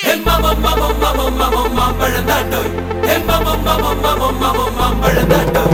மாம்பழந்தாட்டோய் மாம்பழந்தாட்டோய்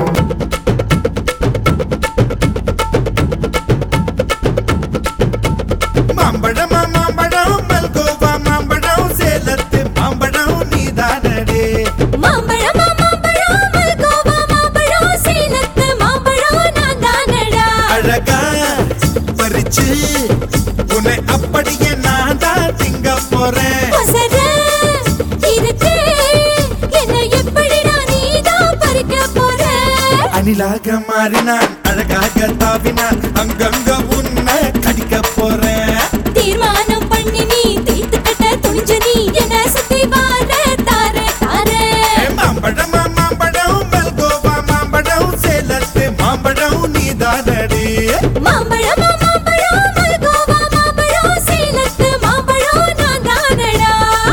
மாம்பழமா மாம்பழம் மல்கோவா மாம்பழம் சேலத்து மாம்பழம் நீதானடே மாம்பழமா மாம்பழம் மல்கோவா மாம்பழம் சேலத்து மாம்பழம் நான் தானடா அழகா பறிச்சு உன்னை அப்படியே நான் தான் திங்க போறேன் ஒசர இருக்கு என்ன எப்படிடா நீதான் பறிக்க போற அணிலாக மாறினான் அழகாக தாவினான் அங்கங்க உன்னை கடிக்க போறேன் தீர்மானம் பண்ணி நீ தீர்த்து கட்ட துணிஞ்ச நீ என்ன சுத்தி வார தார தார மாம்பழமா மாம்பழம் மல்கோவா மாம்பழம் சேலத்து மாம்பழம் நீதானடே மாம்பழமா மாம்பழம் மல்கோவா மாம்பழம் சேலத்து மாம்பழம் நான் தானடா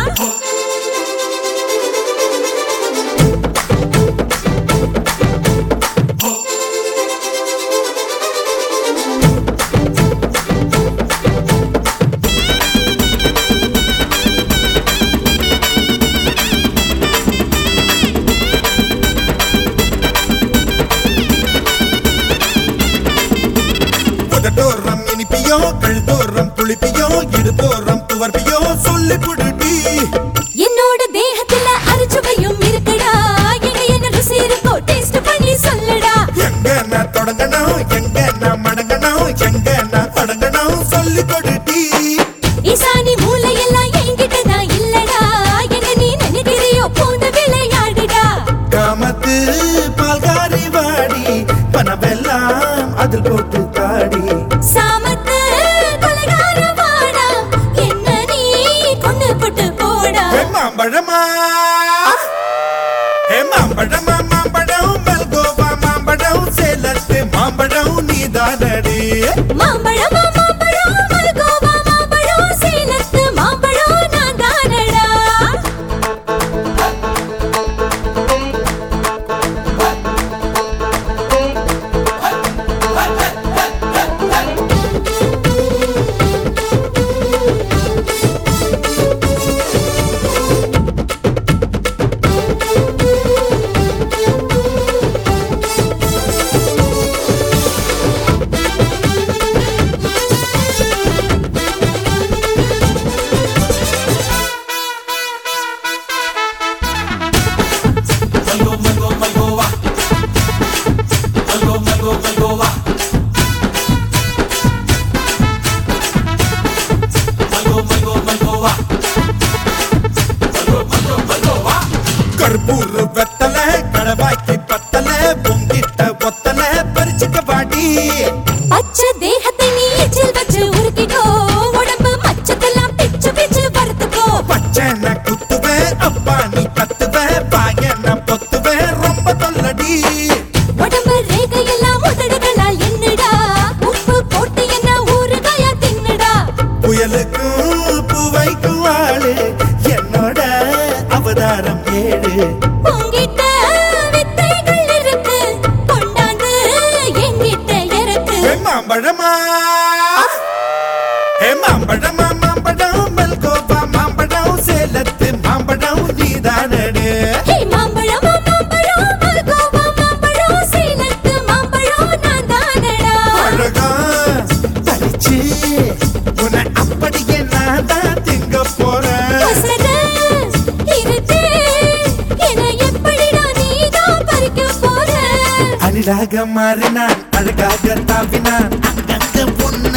உதட்டோரம் இனிப்பியோ கழுத்தோரம் புளிப்பியோ இடுப்போரம் துவர்ப்பியோ சொல்லி புடுடி என்னோட தேகத்துல அரிச்சுவையும் இருக்குடா எங்க என்ன ருசி இருக்கோ டேஸ்ட் பண்ணி சொல்லடா எங்க நான் தொடங்கணும் எங்க நான் மடங்கணும் எங்க நான் தொடங்கணும் சொல்லி கொடுடி ஈசானி மூளையெல்லாம் என்கிட்ட தான் இல்லடா என்ன நீ நினைக்கிறியோ போன விளையாடுடா காமத்து பால்காரி வாடி பணமெல்லாம் அதில் போட்டு தாடி சாமத்து கொலைகார வாடா என்ன நீ கொண்டு போட்டு போடா ஹே மாம்பழமா ஹே மாம்பழமா மாம்பழம் மல்கோவா மாம்பழம் சேலத்து மாம்பழம் நீதானடி மாம்பழமா மாம்பழம் மல்கோவா மாம்பழம் சேலத்து மாம்பழம் நான் தானடா மல்கோ மல்கோ மல்கோவா மல்கோ மல்கோ மல்கோவா மல்கோ மல்கோ மல்கோவா மல்கோ மல்கோ மல்கோவா கற்பூர் வெத்தல கடவாய்க்கு பத்தல பொங்கிட்ட ஒத்தல பறிச்சுக்க வாடி பச்சை தேகத்தை நீ எச்சில் வச்சு உருக்கிக்கோ உடம்பு மச்சத்தெல்லாம் பிச்சு பிச்சு வறுத்துக்கோ பச்சனை குத்துவேன் அப்பா நீ கத்துவேன் பாயன பொத்துவேன் ரொம்ப தொல்லடி உடம்பு ரேகையெல்லாம் உதடுகளால் என்னடா உப்பு போட்டு என்ன ஊறுகாயா தின்னுடா புயலுக்கும் பூவைக்கும் ஆளு என்னோட அவதாரம் ஏழு உங்கிட்ட வித்தைகள் இருக்கு கொண்டாந்து என்கிட்ட இருக்கு ஹே மாம்பழமா ஹே மாம்பழமா மாம்பழம் மல்கோவா மாம்பழம் சேலத்து மாம்பழம் நீதானடு ஹே மாம்பழமா மாம்பழம் மல்கோவா மாம்பழம் சேலத்து மாம்பழம் நான் தானடா அழகா பறிச்சு உன்னை அப்படியே நான் தான் திங்க போறேன் ஒசர இருக்கு என்ன எப்படிடா நீதான் பறிக்க போற அணிலாக மாறினான் அழகாக தாவினான் அங்கங்க பொண்ணு